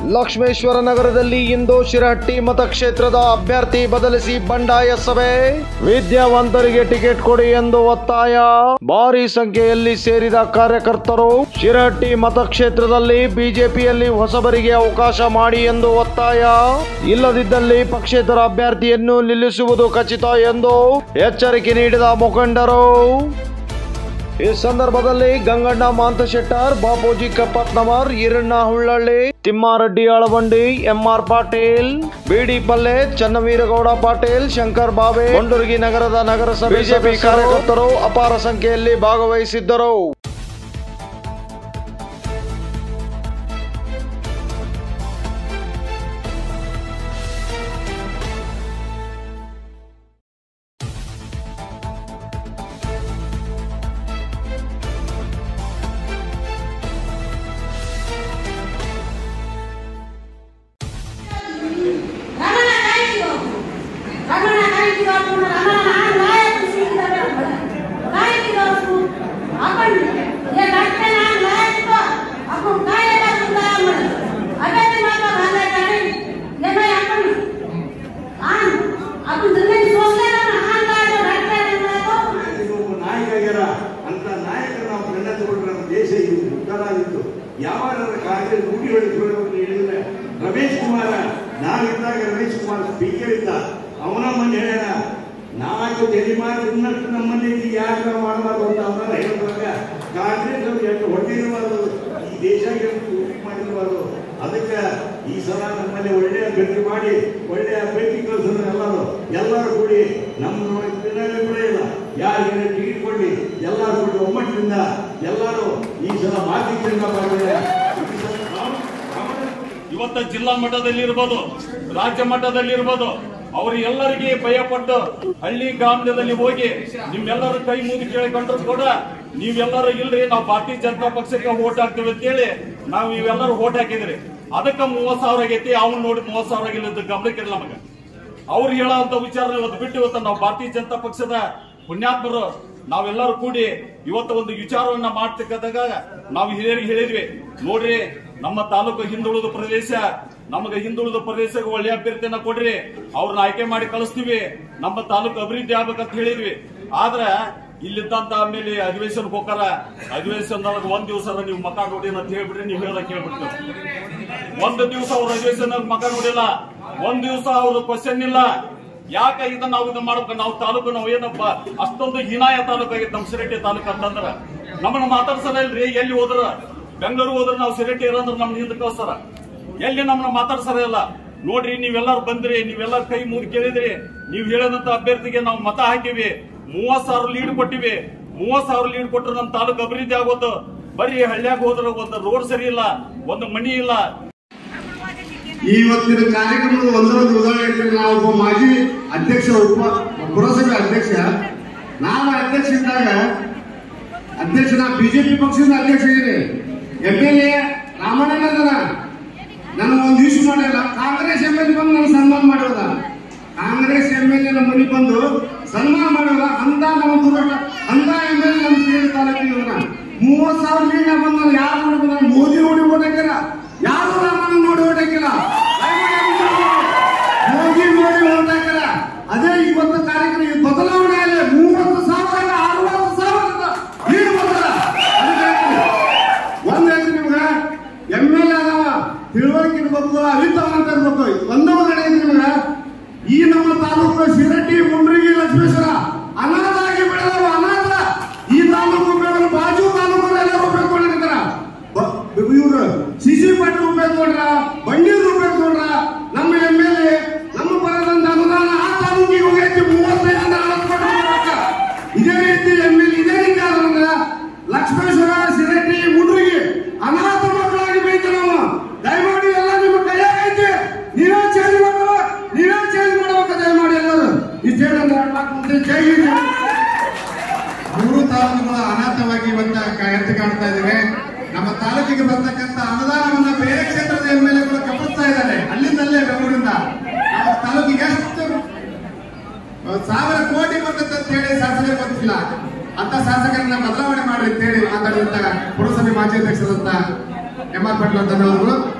ಲಕ್ಷ್ಮೇಶ್ವರ ನಗರದಲ್ಲಿ ಇಂದು ಶಿರಹಟ್ಟಿ ಮತಕ್ಷೇತ್ರದ ಅಭ್ಯರ್ಥಿ ಬದಲಿಸಿ ಬಂಡಾಯ ಸಭೆ ವಿದ್ಯಾವಂತರಿಗೆ ಟಿಕೆಟ್ ಕೊಡಿ ಎಂದು ಒತ್ತಾಯ ಭಾರಿ ಸಂಖ್ಯೆಯಲ್ಲಿ ಸೇರಿದ ಕಾರ್ಯಕರ್ತರು ಶಿರಹಟ್ಟಿ ಮತಕ್ಷೇತ್ರದಲ್ಲಿ ಬಿಜೆಪಿಯಲ್ಲಿ ಹೊಸಬರಿಗೆ ಅವಕಾಶ ಮಾಡಿ ಎಂದು ಒತ್ತಾಯ ಇಲ್ಲದಿದ್ದಲ್ಲಿ ಪಕ್ಷೇತರ ಅಭ್ಯರ್ಥಿಯನ್ನು ನಿಲ್ಲಿಸುವುದು ಖಚಿತ ಎಂದು ಎಚ್ಚರಿಕೆ ನೀಡಿದ ಮುಖಂಡರು ಈ ಸಂದರ್ಭದಲ್ಲಿ ಗಂಗಣ್ಣ ಮಾಂತಶೆಟ್ಟರ್ ಬಾಪೂಜಿ ಕಪ್ಪತ್ನವರ್ ಈರಣ್ಣ ಹುಳ್ಳಳ್ಳಿ ತಿಮ್ಮಾರೆಡ್ಡಿ ಅಳವಂಡಿ ಎಂಆರ್ ಪಾಟೀಲ್ ಬಿಡಿ ಪಲ್ಲೆ ಚನ್ನವೀರಗೌಡ ಪಾಟೀಲ್ ಶಂಕರ್ ಬಾಬೆ ಕೊಂಡರ್ಗಿ ನಗರದ ನಗರಸಭೆ ಬಿಜೆಪಿ ಕಾರ್ಯಕರ್ತರು ಅಪಾರ ಸಂಖ್ಯೆಯಲ್ಲಿ ಭಾಗವಹಿಸಿದ್ದರು ರಮಣ ನಾಯಕಿಯೋ ರಮಣ ನಾಯಕಿಯೋ ರಮಣ ನಾಯಕ ಸಿಕ್ಕಿದ್ದಾರೆ ನಾಯಕಿಯೋ आपण हे नाटक ना नायक आपण काय याला सुद्धा म्हण अगं ते माझा भांडा काय हे नाही आपण आण आपण जमीन सोडले ना आण काय नाटक नाही ಒಬ್ಬ ನಾಯಕ ಆಗ್ಯಾರ ಅಂತ ನಾಯಕರು ನಾವು ಗಂಡ ತಗೊಂಡ್ರೆ ನಮ್ಮ ದೇಶ ಇದು ಉದ್ಧಾರ ಆಗಿತ್ತು ಯಾವಾಗ ಕಾಂಗ್ರೆಸ್ ರೂಢಿ ಹೊಡೆಸ್ಕೊಂಡು ಹೇಳಿದ್ರೆ ರಮೇಶ್ ಕುಮಾರ ನಾವಿದ್ದಾಗ ರಮೇಶ್ ಕುಮಾರ್ ಸ್ಪೀಕರ್ ಇದ್ದ ಅವನ ಮೊನ್ನೆ ಹೇಳ್ಯಾರ ನಾಲ್ಕು ತಲೆಮಾರು ಇನ್ನಷ್ಟು ನಮ್ಮಲ್ಲಿ ಯಾಕೆ ನಾವು ಮಾಡಬಾರ್ದು ಅಂತ ಅವನ ಹೇಳಿದಾಗ ಕಾಂಗ್ರೆಸ್ ಅವ್ರು ಎಷ್ಟು ಹೊಡೆದಿರಬಾರ್ದು ಈ ದೇಶ ಎಷ್ಟು ರೂಢಿ ಮಾಡಿರಬಾರ್ದು ಅದಕ್ಕೆ ಈ ಸಲ ನಮ್ಮಲ್ಲಿ ಒಳ್ಳೆಯ ಅಭ್ಯರ್ಥಿ ಮಾಡಿ ಒಳ್ಳೆಯ ಅಭ್ಯರ್ಥಿ ಕಳಿಸಿದ್ರೆ ಎಲ್ಲರೂ ಎಲ್ಲರೂ ಕೂಡಿ ನಮ್ಮ ತಿನ್ನಲೇ ಕೂಡ ಇಲ್ಲ ಯಾರಿಗೆ ಟಿಕೆಟ್ ಕೊಡಿ ಎಲ್ಲರೂ ಕೂಡಿ ಒಮ್ಮಟ್ಟಿನಿಂದ ಎಲ್ಲರೂ ಈ ಸಲ ಮಾತಿಗೆ ಮಾಡಿದ್ರೆ ಇವತ್ತ ಜಿಲ್ಲಾ ಮಟ್ಟದಲ್ಲಿ ಇರ್ಬೋದು ರಾಜ್ಯ ಮಟ್ಟದಲ್ಲಿ ಇರ್ಬೋದು ಅವರು ಎಲ್ಲರಿಗೆ ಭಯಪಟ್ಟು ಹಳ್ಳಿ ಗ್ರಾಮದಲ್ಲಿ ಹೋಗಿ ನಿಮ್ಮೆಲ್ಲರ ಕೈ ಮುಗಿ ಕೇಳಿಕೊಂಡ್ರು ಕೂಡ ನೀವೆಲ್ಲರೂ ಇಲ್ರಿ ನಾವು ಭಾರತೀಯ ಜನತಾ ಪಕ್ಷಕ್ಕೆ ಓಟ್ ಹಾಕ್ತೀವಿ ಅಂತೇಳಿ ನಾವು ಇವೆಲ್ಲರೂ ಓಟ್ ಹಾಕಿದ್ರಿ ಅದಕ್ಕೆ ಮೂವತ್ ಸಾವಿರ ಆಗೈತಿ ಅವ್ನು ನೋಡಿ ಮೂವತ್ ಸಾವಿರ ಆಗಿಲ್ಲದ ಗಮನಕ್ಕೆ ನಮಗೆ ಅವ್ರು ಹೇಳೋಂತ ವಿಚಾರ ಇವತ್ತು ಬಿಟ್ಟು ಇವತ್ತು ನಾವು ಭಾರತೀಯ ಜನತಾ ಪಕ್ಷದ ಪುಣ್ಯಾತ್ಮರು ನಾವೆಲ್ಲರೂ ಕೂಡಿ ಇವತ್ತು ಒಂದು ವಿಚಾರವನ್ನ ಮಾಡ್ತಕ್ಕಂದಾಗ ನಾವು ಹಿರಿಯರಿಗೆ ಹೇಳಿದ್ವಿ ನೋಡ್ರಿ ನಮ್ಮ ತಾಲೂಕು ಹಿಂದುಳಿದ ಪ್ರದೇಶ ನಮಗೆ ಹಿಂದುಳಿದ ಪ್ರದೇಶಕ್ಕೆ ಒಳ್ಳೆ ಅಭ್ಯರ್ಥಿಯನ್ನ ಕೊಡ್ರಿ ಅವ್ರನ್ನ ಆಯ್ಕೆ ಮಾಡಿ ಕಳಿಸ್ತೀವಿ ನಮ್ಮ ತಾಲೂಕು ಅಭಿವೃದ್ಧಿ ಆಗ್ಬೇಕಂತ ಹೇಳಿದ್ವಿ ಆದ್ರ ಇಲ್ಲಿದ್ದಂತ ಆಮೇಲೆ ಅಧಿವೇಶನಕ್ಕೆ ಹೋಗಾರ ಅಧಿವೇಶನದೊಳಗೆ ಒಂದ್ ದಿವಸ ನೀವು ಮಕ ನೋಡಿ ಅಂತ ಹೇಳ್ಬಿಟ್ರಿ ನೀವು ಹೇಳಕ್ ಕೇಳ್ಬಿಡ್ತೀವಿ ಒಂದು ದಿವಸ ಅವ್ರ ಅಧಿವೇಶನ ಮಗ ನೋಡಿಲ್ಲ ಒಂದ್ ದಿವಸ ಅವ್ರ ಕ್ವಶನ್ ಇಲ್ಲ ಯಾಕ ಇದನ್ನ ನಾವು ಇದನ್ನ ಮಾಡ್ಬೇಕು ನಾವು ತಾಲೂಕು ನಾವು ಏನಪ್ಪ ಅಷ್ಟೊಂದು ಹೀನಾಯ ತಾಲೂಕು ಆಗಿತ್ತು ನಮ್ಮ ಸಿರಟ್ಟಿ ತಾಲೂಕು ಅಂತಂದ್ರ ನಮ್ಮನ್ನ ಮಾತಾಡ್ಸಲ್ಲ ಇಲ್ರಿ ಎಲ್ಲಿ ಹೋದ್ರ ಬೆಂಗಳೂರು ಹೋದ್ರ ನಾವು ಸಿರಟ್ಟಿ ಇರಂದ್ರ ನಮ್ನ ಹಿಂದೆ ಕಳ್ಸಾರ ಎಲ್ಲಿ ನಮ್ಮನ್ನ ಮಾತಾಡ್ಸಾರ ಇಲ್ಲ ನೋಡ್ರಿ ನೀವೆಲ್ಲರೂ ಬಂದ್ರಿ ನೀವೆಲ್ಲರೂ ಕೈ ಮುಗಿ ಕೇಳಿದ್ರಿ ನೀವ್ ಹೇಳಿದಂತ ಅಭ್ಯರ್ಥಿಗೆ ನಾವು ಮತ ಹಾಕಿವಿ ಮೂವತ್ ಸಾವಿರ ಲೀಡ್ ಕೊಟ್ಟಿವಿ ಮೂವತ್ ಸಾವಿರ ಲೀಡ್ ಕೊಟ್ರೆ ನಮ್ಮ ತಾಲೂಕು ಅಭಿವೃದ್ಧಿ ಆಗೋದು ಬರೀ ಹಳ್ಳ್ಯಾಗ ಹೋದ್ರ ಒಂದು ರೋಡ್ ಸರಿ ಇಲ್ಲ ಒಂದು ಮನಿ ಇಲ್ಲ ಇವತ್ತಿನ ಕಾರ್ಯಕ್ರಮದ ಒಂದರೊಂದು ಉದಾಹರಣೆ ಹೇಳ್ತೀನಿ ನಾವು ಒಬ್ಬ ಮಾಜಿ ಅಧ್ಯಕ್ಷ ಉಪ ಪುರಸಭೆ ಅಧ್ಯಕ್ಷ ನಾನು ಅಧ್ಯಕ್ಷ ಇದ್ದಾಗ ಅಧ್ಯಕ್ಷ ನಾ ಬಿಜೆಪಿ ಪಕ್ಷದ ಅಧ್ಯಕ್ಷ ಇದ್ದೀನಿ ಎಂ ಎಲ್ ಎ ರಾಮಣ್ಣನ ನನಗೆ ಒಂದು ಇಶ್ಯೂ ಮಾಡಿಲ್ಲ ಕಾಂಗ್ರೆಸ್ ಎಂ ಎಲ್ ಬಂದು ನನಗೆ ಸನ್ಮಾನ ಮಾಡೋದ ಕಾಂಗ್ರೆಸ್ ಎಂ ಎಲ್ ಎ ನಮ್ಮ ಮನೆಗೆ ಬಂದು ಸನ್ಮಾನ ಮಾಡೋದ ಅಂತ ನಮ್ಮ ದುರಾಟ ಅಂತ ಎಂ ಎಲ್ ನಮ್ಮ ಸೇರಿ ತಾಲೂಕಿನ ಮೂವತ್ ಸಾವಿರ ಲೀಡ್ ಬಂದು ನಾನು ಯಾರು ನೋಡಿ ಬಂದ ಮೋದಿ ನೋಡಿ ಓಟ್ ಹಾಕಿಲ್ಲ ಯಾರು ರಾಮಣ್ಣ ನೋಡಿ ಓಟ್ ಹಾಕಿಲ್ಲ ಮೋದಿ ನೋಡಿ ಓಟ್ ಹಾಕಿಲ್ಲ ಅದೇ ಇವತ್ತು ಕಾರ್ಯಕ್ರಮ ಈ ಬದಲಾವಣೆ ಅಲ್ಲ ಮೂವತ್ತು ಸಾವಿರ ಅರವತ್ತು ಸಾವಿರ ಲೀಡ್ ಬಂದದ ಅದಕ್ಕೆ ಹೇಳ್ತೀನಿ. ಒಂದ್ ಹೇಳ್ತೀನಿ ನಿಮ್ಗ ಎಮ್ ಎಲ್ ಎ ಅದಾವ ತಿಳುವಳಿಕೆ ಇರ್ಬೇಕು ಅರಿತವ ಅಂತ ಇರ್ಬೇಕು ಒಂದೇ ಒಂದು ಹೇಳಿದ್ರಿ ನಿಮ್ಗ ಈ ನಮ್ಮ ತಾಲೂಕು ಶಿರಟ್ಟಿ ಮುಂಡ್ರಿಗಿ ಲಕ್ಷ್ಮೇಶ್ವರ ಅನಾಥಾಗಿ ಬೆಳೆದವ ಅನಾಥ ಈ ತಾಲೂಕು ಬೆಳೆದ ಬಾಜು ತಾಲೂಕು ಎಲ್ಲರೂ ಉಪಯೋಗಿಸ್ಕೊಂಡಿರ್ತಾರ ಇವ್ರು ಸಿಸಿ ಪಾಟೀಲ್ ಉಪಯೋಗಿಸ್ಕೊಂಡ್ರ ಬಂಡೀರ್ ಉಪಯೋಗಿಸ್ಕೊಂಡ್ರ ನಮ್ಮ ಎಮ್ ಎಲ್ ಎ ನಮ್ಮ ಬರದಂತ ಅನುದಾನ ಆ ತಾಲೂಕಿಗೆ ಹೋಗೈತಿ ಮೂವತ್ತೈದರಿಂದ ನಲವತ್ತು ಕೋಟಿ ರೂಪಾಯಿ ರೊಕ್ಕ. ಇದೇ ರೀತಿ ಎಮ್ ಎಲ್ ಇದೇ ರೀತಿ ಆದ್ರಿಂದ ಲಕ್ಷ್ಮೇಶ್ವರ ಸಿರಟ್ಟಿ ಮುಂಡ್ರಿಗೆ ಅನಾಥ ಮಕ್ಕಳಾಗಿ ಬೈತೆ ನಾವು ದಯಮಾಡಿ ಎಲ್ಲ ನಿಮ್ಮ ಕೈಯಾಗ ಐತಿ ನೀವೇ ಚೇಂಜ್ ಮಾಡೋ ನೀವೇ ಚೇಂಜ್ ಮಾಡ್ಬೇಕು ದಯಮಾಡಿ ಎಲ್ಲರೂ ಇಷ್ಟು ಹೇಳಂದ್ರೆ ಮುಂದೆ ಜೈ ಹಿಂದ್. ಮೂರು ತಾಲೂಕುಗಳ ಅನಾಥವಾಗಿ ಇವತ್ತ ಎತ್ತು ಕಾಣ್ತಾ ಇದ್ದೇವೆ ನಮ್ಮ ತಾಲೂಕಿಗೆ ಬರ್ತಕ್ಕಂಥ ಅನುದಾನವನ್ನ ಬೇರೆ ಕ್ಷೇತ್ರದ ಎಂ ಎಲ್ ಎಗಳು ಕಪ್ಪಿಸ್ತಾ ಇದ್ದಾರೆ ಅಲ್ಲಿಂದಲ್ಲೇ ಬೆಂಗಳೂರಿಂದ ನಮ್ಮ ತಾಲೂಕಿಗೆ ಎಷ್ಟು ಆ, ಸಾವಿರ ಕೋಟಿ ಬರ್ತದೆ ಅಂತ ಹೇಳಿ ಶಾಸಕರಿಗೆ ಗೊತ್ತಿಲ್ಲ ಅಂತ ಶಾಸಕರನ್ನ ಬದಲಾವಣೆ ಮಾಡಿ ಅಂತ ಹೇಳಿ ಮಾತಾಡಿದಂತ ಪುರಸಭೆ ಮಾಜಿ ಅಧ್ಯಕ್ಷರಂತ ಎಂ ಆರ್ ಪಾಟೀಲ್ ಅಂತ ಹೇಳಿದ್ರು